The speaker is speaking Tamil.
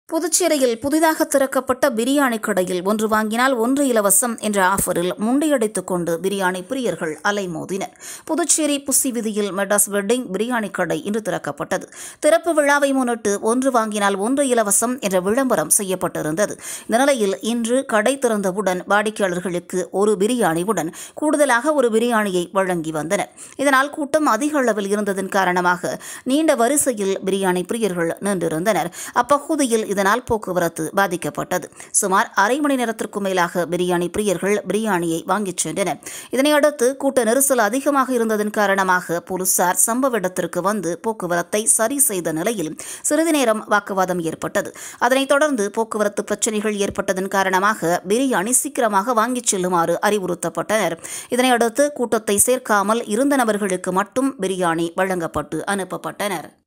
புதுச்சேரியில் புதிதாக திறக்கப்பட்ட பிரியாணி கடையில் ஒன்று வாங்கினால் ஒன்று இலவசம் என்ற ஆஃபரில் முண்டையடித்துக் கொண்டு பிரியாணி பிரியர்கள் அலைமோதினர் புதுச்சேரி புசி விதியில் மெடாஸ் வெட்டிங் பிரியாணி கடை இன்று திறக்கப்பட்டது திறப்பு விழாவை முன்னிட்டு ஒன்று வாங்கினால் ஒன்று இலவசம் என்ற விளம்பரம் செய்யப்பட்டிருந்தது இந்த நிலையில் இன்று கடை திறந்தவுடன் வாடிக்கையாளர்களுக்கு ஒரு பிரியாணியுடன் கூடுதலாக ஒரு பிரியாணியை வழங்கி வந்தனர் இதனால் கூட்டம் அதிக அளவில் இருந்ததன் காரணமாக நீண்ட வரிசையில் பிரியாணி பிரியர்கள் நின்றிருந்தனர் அப்பகுதியில் இதனால் போக்குவரத்து பாதிக்கப்பட்டது சுமார் அரை மணி நேரத்திற்கும் மேலாக பிரியாணி பிரியர்கள் பிரியாணியை வாங்கிச் சென்றனர் இதனையடுத்து கூட்ட நெரிசல் அதிகமாக இருந்ததன் காரணமாக போலீசார் சம்பவ இடத்திற்கு வந்து போக்குவரத்தை சரி செய்த நிலையில் சிறிது நேரம் வாக்குவாதம் ஏற்பட்டது அதனைத் தொடர்ந்து போக்குவரத்து பிரச்சினைகள் ஏற்பட்டதன் காரணமாக பிரியாணி சீக்கிரமாக வாங்கிச் செல்லுமாறு அறிவுறுத்தப்பட்டனர் இதனையடுத்து கூட்டத்தை சேர்க்காமல் இருந்த நபர்களுக்கு மட்டும் பிரியாணி வழங்கப்பட்டு அனுப்பப்பட்டனர்